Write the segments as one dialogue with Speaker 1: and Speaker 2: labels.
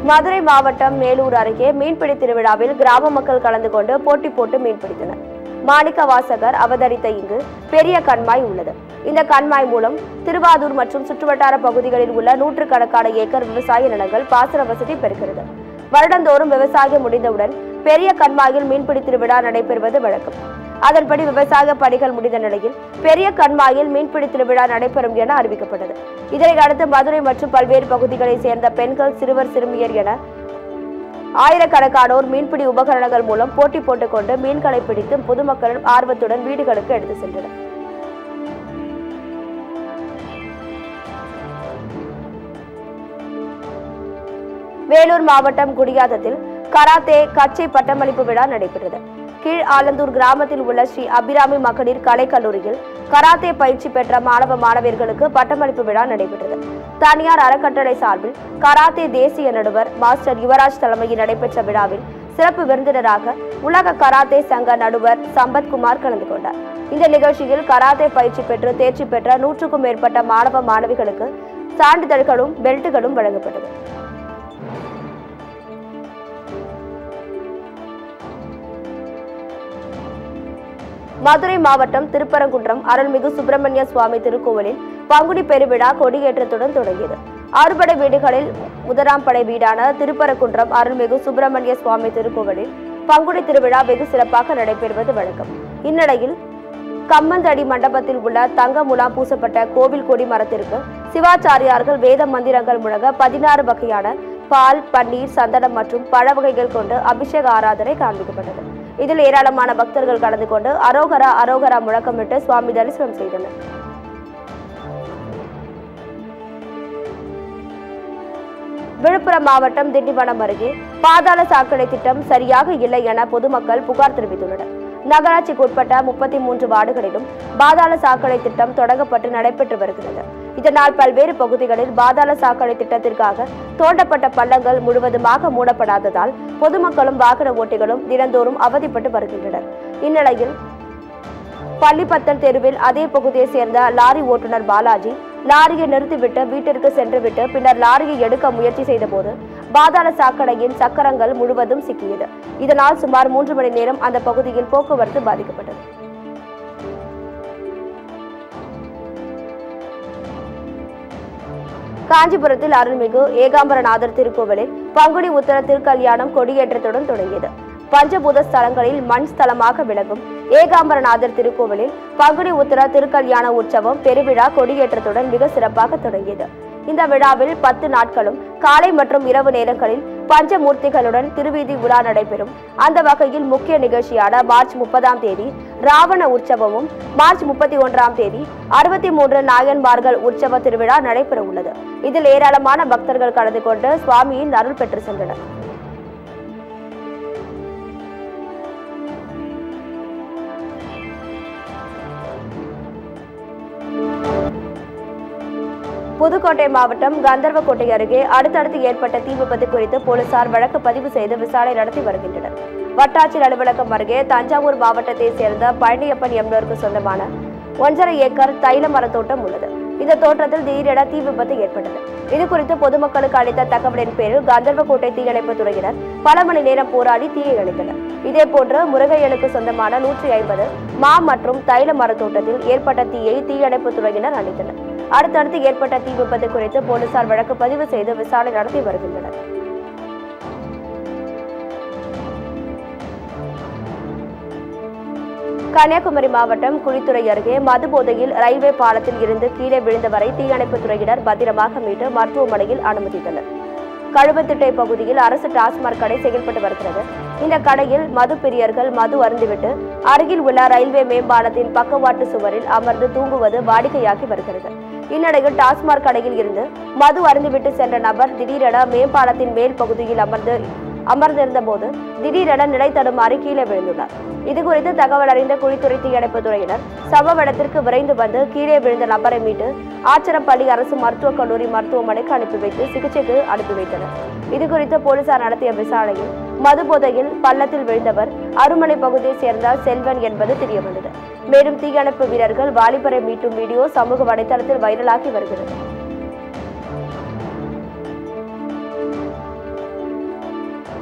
Speaker 1: மதுரை மாவட்டம் மேலூர் அருகே மீன்பிடி திருவிழாவில் கிராம மக்கள் கலந்து கொண்டு போட்டி போட்டு மீன்பிடித்தனர் மாணிக்க வாசகர் அவதரித்த இங்கு பெரிய கண்மாய் உள்ளது இந்த கண்மாய் மூலம் திருவாரூர் மற்றும் சுற்றுவட்டார பகுதிகளில் உள்ள நூற்றுக்கணக்கான ஏக்கர் விவசாய நிலங்கள் பாசன வசதி பெறுகிறது வருடந்தோறும் விவசாயம் முடிந்தவுடன் பெரிய கண்மாயில் மீன்பிடி திருவிழா நடைபெறுவது வழக்கம் அதன்படி விவசாய பணிகள் முடிந்த நிலையில் பெரிய கண்மாயில் மீன்பிடி திருவிழா நடைபெறும் என அறிவிக்கப்பட்டது இதனை அடுத்து மதுரை மற்றும் பல்வேறு பகுதிகளைச் சேர்ந்த பெண்கள் சிறுவர் சிறுமியர் என ஆயிரக்கணக்கானோர் மீன்பிடி உபகரணங்கள் மூலம் போட்டி போட்டுக்கொண்டு மீன்களை பிடித்து பொதுமக்கள் ஆர்வத்துடன் வீடுகளுக்கு எடுத்து சென்றனர் வேலூர் மாவட்டம் குடியாத்தத்தில் கராத்தே கச்சை பட்டமளிப்பு விழா நடைபெற்றது கீழ் ஆலந்தூர் கிராமத்தில் உள்ள ஸ்ரீ அபிராமி மகளிர் கலைக்கல்லூரியில் கராத்தே பயிற்சி பெற்ற மாணவ மாணவியர்களுக்கு பட்டமளிப்பு விழா நடைபெற்றது தனியார் அறக்கட்டளை சார்பில் கராத்தே தேசிய நடுவர் மாஸ்டர் யுவராஜ் தலைமையில் நடைபெற்ற விழாவில் சிறப்பு விருந்தினராக உலக கராத்தே சங்க நடுவர் சம்பத்குமார் கலந்து கொண்டார் இந்த நிகழ்ச்சியில் கராத்தே பயிற்சி பெற்று தேர்ச்சி பெற்ற நூற்றுக்கும் மேற்பட்ட மாணவ மாணவிகளுக்கு சான்றிதழ்களும் பெல்ட்டுகளும் வழங்கப்பட்டது மதுரை மாவட்டம் திருப்பரங்குன்றம் அருள்மிகு சுப்பிரமணிய சுவாமி திருக்கோவிலில் பங்குனி பெருவிழா கொடியேற்றத்துடன் தொடங்கியது அறுபடை வீடுகளில் முதலாம் படை வீடான திருப்பரங்குன்றம் அருள்மிகு சுப்பிரமணிய சுவாமி திருக்கோவிலில் பங்குனி திருவிழா வெகு சிறப்பாக நடைபெறுவது வழக்கம் இந்நிலையில் கம்மந்தடி மண்டபத்தில் உள்ள தங்க முலாம் பூசப்பட்ட கோவில் கொடி மரத்திற்கு சிவாச்சாரியார்கள் வேத மந்திரங்கள் முழங்க பதினாறு வகையான பால் பன்னீர் சந்தனம் மற்றும் பழ வகைகள் கொண்டு அபிஷேக ஆராதனை காண்பிக்கப்பட்டது இதில் ஏராளமான பக்தர்கள் கலந்து கொண்டு அரோகரா அரோகரா முழக்கமிட்டு சுவாமி தரிசனம் செய்தனர் விழுப்புரம் மாவட்டம் திண்டிவனம் அருகே பாதாள சாக்கடை திட்டம் சரியாக இல்லை என பொதுமக்கள் புகார் தெரிவித்துள்ளனர் நகராட்சிக்கு உட்பட்ட முப்பத்தி மூன்று வார்டுகளிலும் பாதாள சாக்கடை திட்டம் தொடங்கப்பட்டு நடைபெற்று வருகிறது இதனால் பல்வேறு பகுதிகளில் பாதாள சாக்கடை திட்டத்திற்காக தோண்டப்பட்ட பள்ளங்கள் முழுவதுமாக மூடப்படாததால் பொதுமக்களும் வாகன ஓட்டிகளும் தினந்தோறும் அவதிப்பட்டு வருகின்றனர் இந்நிலையில் பள்ளிப்பத்தல் தெருவில் அதே பகுதியைச் சேர்ந்த லாரி ஓட்டுநர் பாலாஜி லாரியை நிறுத்திவிட்டு வீட்டிற்கு சென்றுவிட்டு பின்னர் லாரியை எடுக்க முயற்சி செய்தபோது பாதாள சாக்கடையின் சக்கரங்கள் முழுவதும் சிக்கியது இதனால் சுமார் மூன்று மணி நேரம் அந்த பகுதியில் போக்குவரத்து பாதிக்கப்பட்டது காஞ்சிபுரத்தில் அருள்மிகு ஏகாம்பரநாதர் திருக்கோவிலில் பங்குனி உத்தர திருக்கல்யாணம் கொடியேற்றத்துடன் தொடங்கியது பஞ்சபூத ஸ்தலங்களில் மண் ஸ்தலமாக விளங்கும் ஏகாம்பரநாதர் திருக்கோவிலில் பங்குனி உத்தர திருக்கல்யாண உற்சவம் பெருவிழா கொடியேற்றத்துடன் மிக சிறப்பாக தொடங்கியது இந்த விழாவில் பத்து நாட்களும் காலை மற்றும் இரவு நேரங்களில் பஞ்சமூர்த்திகளுடன் திருவீதி உலா நடைபெறும் அந்த வகையில் முக்கிய நிகழ்ச்சியான மார்ச் முப்பதாம் தேதி ராவண உற்சவமும் மார்ச் முப்பத்தி ஒன்றாம் தேதி அறுபத்தி மூன்று நாயன்மார்கள் உற்சவ திருவிழா நடைபெற உள்ளது இதில் ஏராளமான பக்தர்கள் கலந்து கொண்டு சுவாமியின் அருள் பெற்று சென்றனர் புதுக்கோட்டை மாவட்டம் கந்தர்வக்கோட்டை அருகே அடுத்தடுத்து ஏற்பட்ட தீ விபத்து குறித்து போலீசார் வழக்கு பதிவு செய்து விசாரணை நடத்தி வருகின்றனர் வட்டாட்சியர் அலுவலகம் அருகே தஞ்சாவூர் மாவட்டத்தைச் சேர்ந்த பழனியப்பன் என்பவருக்கு சொந்தமான ஒன்றரை ஏக்கர் தைல மரத்தோட்டம் உள்ளது இந்த தோட்டத்தில் திடீரென தீ விபத்து ஏற்பட்டது இது குறித்து பொதுமக்களுக்கு அளித்த தகவலின் பேரில் கந்தர்வக்கோட்டை தீயணைப்பு துறையினர் பல மணி நேரம் போராடி தீயை அணைத்தனர் இதேபோன்று முருகையனுக்கு சொந்தமான நூற்றி ஐம்பது மா மற்றும் தைல மரத்தோட்டத்தில் ஏற்பட்ட தீயை தீயணைப்பு துறையினர் அணைத்தனர் அடுத்தடுத்து ஏற்பட்ட தீ விபத்து குறித்து போலீசார் வழக்கு பதிவு செய்து விசாரணை நடத்தி வருகின்றனர் கன்னியாகுமரி மாவட்டம் குழித்துறை அருகே மது போதையில் ரயில்வே பாலத்தில் இருந்து கீழே விழுந்தவரை தீயணைப்புத் துறையினர் பத்திரமாக மீட்டு மருத்துவமனையில் அனுமதித்தனர் கழுவத்திட்டை பகுதியில் அரசு டாஸ்மாக் கடை செயல்பட்டு வருகிறது இந்த கடையில் மது பிரியர்கள் மது அருந்திவிட்டு அருகில் உள்ள ரயில்வே மேம்பாலத்தின் பக்கவாட்டு சுவரில் அமர்ந்து தூங்குவது வாடிக்கையாகி வருகிறது இந்நிலையில் டாஸ்மாக் கடையில் இருந்து மது அருந்திவிட்டு சென்ற நபர் திடீரென மேம்பாலத்தின் மேல் பகுதியில் அமர்ந்து அமர்ந்திருந்த போது திடீரென நிலை தடுமாறி கீழே விழுந்துள்ளார் இதுகுறித்து தகவல் அறிந்த குழித்துறை தீயணைப்புத் துறையினர் சம்பவ இடத்திற்கு விரைந்து வந்து கீழே விழுந்த நபரை மீட்டு ஆச்சரப்பள்ளி அரசு மருத்துவக் கல்லூரி மருத்துவமனைக்கு அனுப்பி வைத்து சிகிச்சைக்கு அனுப்பி வைத்தனர் இதுகுறித்து போலீசார் நடத்திய விசாரணையில் மது போதையில் பள்ளத்தில் விழுந்தவர் அருமனை பகுதியைச் சேர்ந்த செல்வன் என்பது தெரியவந்தது மேலும் தீயணைப்பு வீரர்கள் வாலிபரை மீட்டும் வீடியோ சமூக வலைதளத்தில் வைரலாகி வருகிறது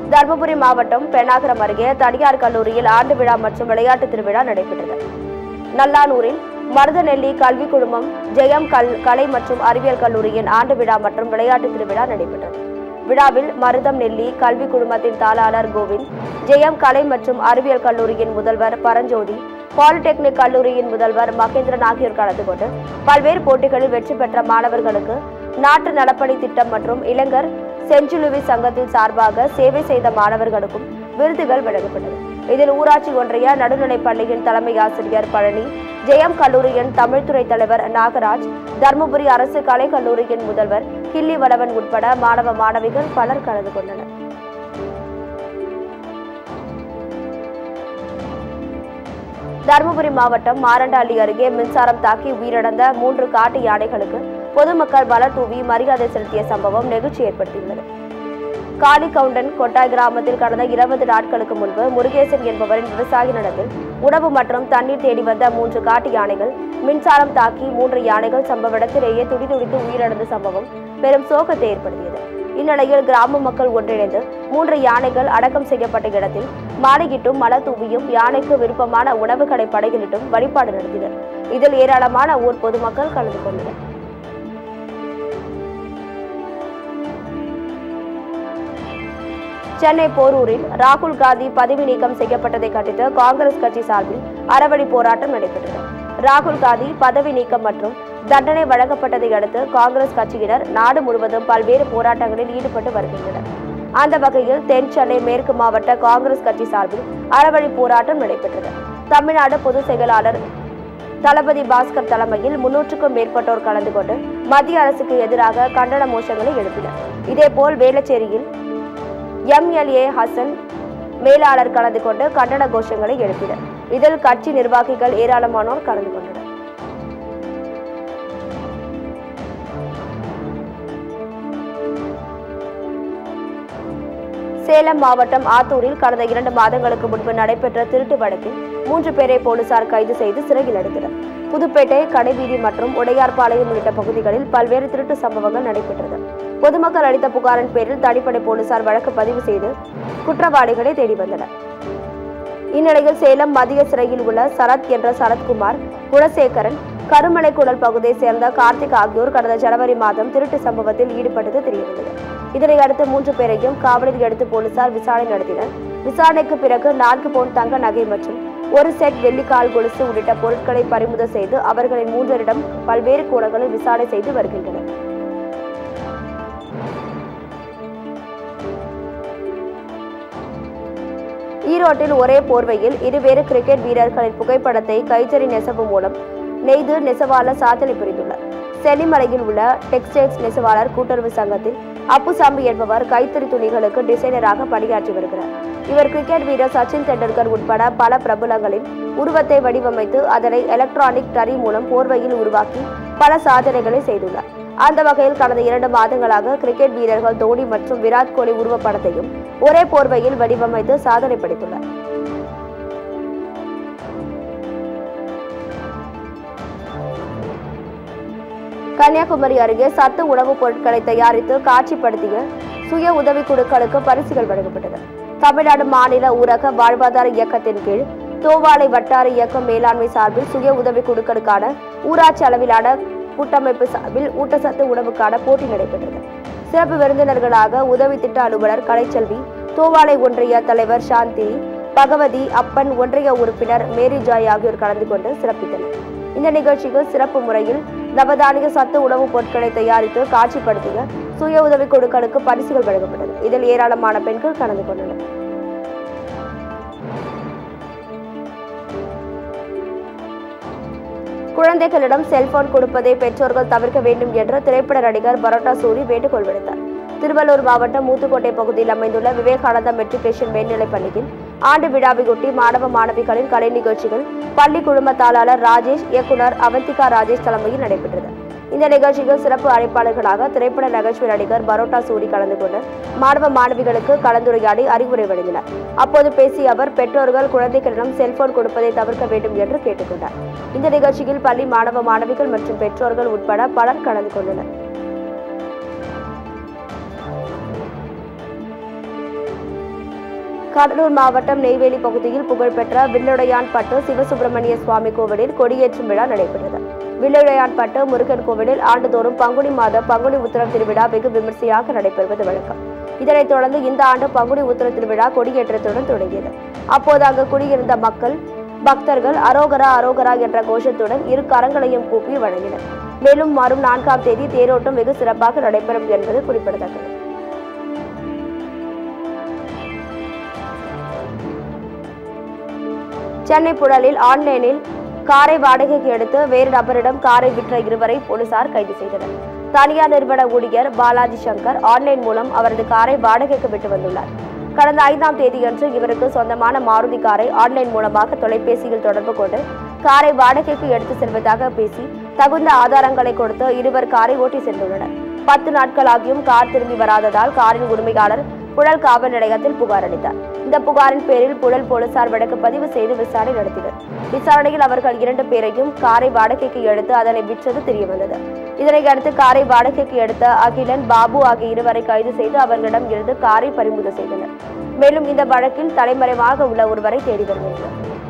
Speaker 1: தருமபுரி மாவட்டம் பெண்ணாகரம் அருகே தனியார் கல்லூரியில் ஆண்டு விழா மற்றும் விளையாட்டு திருவிழா நடைபெற்றது நல்லானூரில் மருதநெல்லி கல்வி குழுமம் ஜெயம் கல் கலை மற்றும் அறிவியல் கல்லூரியின் ஆண்டு விழா மற்றும் விளையாட்டு திருவிழா நடைபெற்றது விழாவில் மருதம் நெல்லி கல்வி குழுமத்தின் தாளாளர் கோவிந்த் ஜெயம் கலை மற்றும் அறிவியல் கல்லூரியின் முதல்வர் பரஞ்சோதி பாலிடெக்னிக் கல்லூரியின் முதல்வர் மகேந்திரன் ஆகியோர் கலந்து கொண்டு பல்வேறு போட்டிகளில் வெற்றி பெற்ற மாணவர்களுக்கு நாட்டு நலப்பணி திட்டம் மற்றும் இளைஞர் செஞ்சிலுவி சங்கத்தின் சார்பாக சேவை செய்த மாணவர்களுக்கும் விருதுகள் வழங்கப்பட்டது இதில் ஊராட்சி ஒன்றிய நடுநிலைப் பள்ளியின் தலைமை ஆசிரியர் பழனி ஜெயம் கல்லூரியின் தமிழ்துறை தலைவர் நாகராஜ் தர்மபுரி அரசு கலை கல்லூரியின் முதல்வர் கிள்ளி வளவன் உட்பட மாணவ மாணவிகள் பலர் கலந்து கொண்டனர் தருமபுரி மாவட்டம் மாரண்டாள்ளி அருகே மின்சாரம் தாக்கி உயிரிழந்த மூன்று காட்டு யானைகளுக்கு பொதுமக்கள் மலர் தூவி மரியாதை செலுத்திய சம்பவம் நெகிழ்ச்சி ஏற்படுத்தியுள்ளது காளிகவுண்டன் கொட்டாய் கிராமத்தில் கடந்த இருபது நாட்களுக்கு முன்பு முருகேசன் என்பவரின் விவசாய நிலத்தில் உணவு மற்றும் தண்ணீர் தேடி வந்த மூன்று காட்டு யானைகள் மின்சாரம் தாக்கி மூன்று யானைகள் சம்பவ இடத்திலேயே துடிதுடித்து உயிரிழந்த சம்பவம் பெரும் சோகத்தை ஏற்படுத்தியது இந்நிலையில் கிராம மக்கள் ஒன்றிணைந்து மூன்று யானைகள் அடக்கம் செய்யப்பட்ட இடத்தில் மாலையிட்டும் மலர் தூவியும் யானைக்கு விருப்பமான உணவுகளை படைகளிட்டும் வழிபாடு நடத்தினர் இதில் ஏராளமான ஊர் பொதுமக்கள் கலந்து கொண்டனர் சென்னை போரூரில் ராகுல் காந்தி பதவி நீக்கம் செய்யப்பட்டதை கண்டித்து காங்கிரஸ் கட்சி சார்பில் அறவழி போராட்டம் நடைபெற்றது ராகுல் காந்தி பதவி நீக்கம் மற்றும் தண்டனை வழங்கப்பட்டதை அடுத்து காங்கிரஸ் கட்சியினர் நாடு முழுவதும் பல்வேறு போராட்டங்களில் ஈடுபட்டு வருகின்றனர் அந்த வகையில் தென் சென்னை மேற்கு மாவட்ட காங்கிரஸ் கட்சி சார்பில் அறவழி போராட்டம் நடைபெற்றது தமிழ்நாடு பொதுச் செயலாளர் தளபதி பாஸ்கர் தலைமையில் முன்னூற்றுக்கும் மேற்பட்டோர் கலந்து கொண்டு மத்திய அரசுக்கு எதிராக கண்டன கோஷங்களை எழுப்பினர் இதேபோல் வேளச்சேரியில் எம்எல்ஏ ஹசன் மேலாளர் கலந்து கொண்டு கண்டன கோஷங்களை எழுப்பினர் இதில் கட்சி நிர்வாகிகள் ஏராளமானோர் கலந்து கொண்டனர் சேலம் மாவட்டம் ஆத்தூரில் கடந்த இரண்டு மாதங்களுக்கு முன்பு நடைபெற்ற திருட்டு வழக்கில் மூன்று பேரை போலீசார் கைது செய்து சிறையில் அடைத்தனர் புதுப்பேட்டை கடைவீதி மற்றும் உடையார்பாளையம் உள்ளிட்ட பகுதிகளில் பல்வேறு திருட்டு சம்பவங்கள் நடைபெற்றது பொதுமக்கள் அளித்த புகாரின் பேரில் தனிப்படை போலீசார் வழக்கு பதிவு செய்து குற்றவாளிகளை தேடி வந்தனர் இந்நிலையில் சேலம் மத்திய சிறையில் உள்ள சரத் என்ற சரத்குமார் குணசேகரன் கருமலை குடல் பகுதியைச் சேர்ந்த கார்த்திக் ஆகியோர் கடந்த ஜனவரி மாதம் திருட்டு சம்பவத்தில் ஈடுபட்டது தெரியவந்தது இதனை அடுத்து மூன்று பேரையும் காவலில் எடுத்து போலீசார் விசாரணை நடத்தினர் விசாரணைக்கு பிறகு நான்கு பவுன் தங்க நகை மற்றும் ஒரு செட் வெள்ளிக்கால் கொலுசு உள்ளிட்ட பொருட்களை பறிமுதல் செய்து அவர்களின் மூன்றரிடம் பல்வேறு கோணங்களில் விசாரணை செய்து வருகின்றனர் ஈரோட்டில் ஒரே போர்வையில் இருவேறு கிரிக்கெட் வீரர்களின் புகைப்படத்தை கைத்தறி நெசவு மூலம் நெய்து நெசவாளர் சாதனை புரிந்துள்ளார் சென்னிமலையில் உள்ள டெக்ஸ்டைல்ஸ் நெசவாளர் கூட்டுறவு சங்கத்தில் அப்புசாமி என்பவர் கைத்தறி துணிகளுக்கு டிசைனராக பணியாற்றி வருகிறார் இவர் கிரிக்கெட் வீரர் சச்சின் தெண்டுல்கர் உட்பட பல பிரபலங்களின் உருவத்தை வடிவமைத்து அதனை எலக்ட்ரானிக் டரி மூலம் போர்வையில் உருவாக்கி பல சாதனைகளை செய்துள்ளார் அந்த வகையில் கடந்த இரண்டு மாதங்களாக கிரிக்கெட் வீரர்கள் தோனி மற்றும் விராட் கோலி உருவப்படத்தையும் ஒரே போர்வையில் வடிவமைத்து சாதனை படைத்துள்ளார் கன்னியாகுமரி அருகே சத்து உணவுப் பொருட்களை தயாரித்து காட்சிப்படுத்திய சுய உதவி குழுக்களுக்கு பரிசுகள் வழங்கப்பட்டது தமிழ்நாடு மாநில ஊரக வாழ்வாதார இயக்கத்தின் கீழ் தோவாளை வட்டார இயக்கம் மேலாண்மை சார்பில் சுய உதவி குழுக்களுக்கான ஊராட்சி அளவிலான கூட்டமைப்பு சார்பில் ஊட்டச்சத்து உணவுக்கான போட்டி நடைபெற்றது சிறப்பு விருந்தினர்களாக உதவி திட்ட அலுவலர் கலைச்செல்வி தோவாளை ஒன்றிய தலைவர் சாந்தினி பகவதி அப்பன் ஒன்றிய உறுப்பினர் மேரி ஜாய் ஆகியோர் கலந்து கொண்டு சிறப்பித்தனர் இந்த நிகழ்ச்சிக்கு சிறப்பு முறையில் நவதானிய சத்து உணவுப் பொருட்களை தயாரித்து காட்சிப்படுத்திய சுய உதவி குழுக்களுக்கு பரிசுகள் வழங்கப்பட்டது இதில் ஏராளமான பெண்கள் கலந்து கொண்டனர் குழந்தைகளிடம் செல்போன் கொடுப்பதை பெற்றோர்கள் தவிர்க்க வேண்டும் என்று திரைப்பட நடிகர் பரோட்டா சூரி வேண்டுகோள் விடுத்தார் திருவள்ளூர் மாவட்டம் மூத்துக்கோட்டை பகுதியில் அமைந்துள்ள விவேகானந்தா மெட்ரிகுலேஷன் மேல்நிலைப் பள்ளியில் ஆண்டு விழாவையொட்டி மாணவ மாணவிகளின் கலை நிகழ்ச்சிகள் பள்ளி குழும தாளாளர் ராஜேஷ் இயக்குனர் அவந்திகா ராஜேஷ் தலைமையில் நடைபெற்றது இந்த நிகழ்ச்சியில் சிறப்பு அழைப்பாளர்களாக திரைப்பட நகைச்சுவை நடிகர் பரோட்டா சூரி கலந்து கொண்டு மாணவ மாணவிகளுக்கு கலந்துரையாடி அறிவுரை வழங்கினார் அப்போது பேசிய அவர் பெற்றோர்கள் குழந்தைகளிடம் செல்போன் கொடுப்பதை தவிர்க்க வேண்டும் என்று கேட்டுக்கொண்டார் இந்த நிகழ்ச்சியில் பள்ளி மாணவ மாணவிகள் மற்றும் பெற்றோர்கள் உட்பட பலர் கலந்து கொண்டனர் கடலூர் மாவட்டம் நெய்வேலி பகுதியில் புகழ்பெற்ற வில்லுடையான்பட்டு சிவசுப்பிரமணிய சுவாமி கோவிலில் கொடியேற்றும் விழா நடைபெற்றது வில்லுடையான்பட்டு முருகன் கோவிலில் ஆண்டுதோறும் பங்குனி மாத பங்குனி உத்திரம் திருவிழா வெகு விமர்சையாக நடைபெறுவது வழக்கம் இதனைத் தொடர்ந்து இந்த ஆண்டு பங்குனி உத்திர திருவிழா கொடியேற்றத்துடன் தொடங்கியது அப்போது அங்கு குடியிருந்த மக்கள் பக்தர்கள் அரோகரா அரோகரா என்ற கோஷத்துடன் இரு கரங்களையும் கூப்பி வழங்கினர் மேலும் வரும் நான்காம் தேதி தேரோட்டம் வெகு சிறப்பாக நடைபெறும் என்பது குறிப்பிடத்தக்கது சென்னை புழலில் ஆன்லைனில் காரை வாடகைக்கு எடுத்து வேறு நபரிடம் காரை விற்ற இருவரை போலீசார் கைது செய்தனர் தனியார் நிறுவன ஊழியர் பாலாஜி சங்கர் ஆன்லைன் மூலம் அவரது காரை வாடகைக்கு விட்டு வந்துள்ளார் கடந்த ஐந்தாம் தேதியன்று இவருக்கு சொந்தமான மாருதி காரை ஆன்லைன் மூலமாக தொலைபேசியில் தொடர்பு கொண்டு காரை வாடகைக்கு எடுத்து செல்வதாக பேசி தகுந்த ஆதாரங்களை கொடுத்து இருவர் காரை ஓட்டி சென்றுள்ளனர் பத்து நாட்களாகியும் கார் திரும்பி வராததால் காரின் உரிமையாளர் புழல் காவல் நிலையத்தில் புகார் அளித்தார் இந்த புகாரின் பேரில் புழல் போலீசார் வழக்கு பதிவு செய்து விசாரணை நடத்தினர் விசாரணையில் அவர்கள் இரண்டு பேரையும் காரை வாடகைக்கு எடுத்து அதனை விற்றது தெரியவந்தது இதனை அடுத்து காரை வாடகைக்கு எடுத்த அகிலன் பாபு ஆகிய இருவரை கைது செய்து அவர்களிடம் இருந்து காரை பறிமுதல் செய்தனர் மேலும் இந்த வழக்கில் தலைமறைவாக உள்ள ஒருவரை தேடி வருகின்றனர்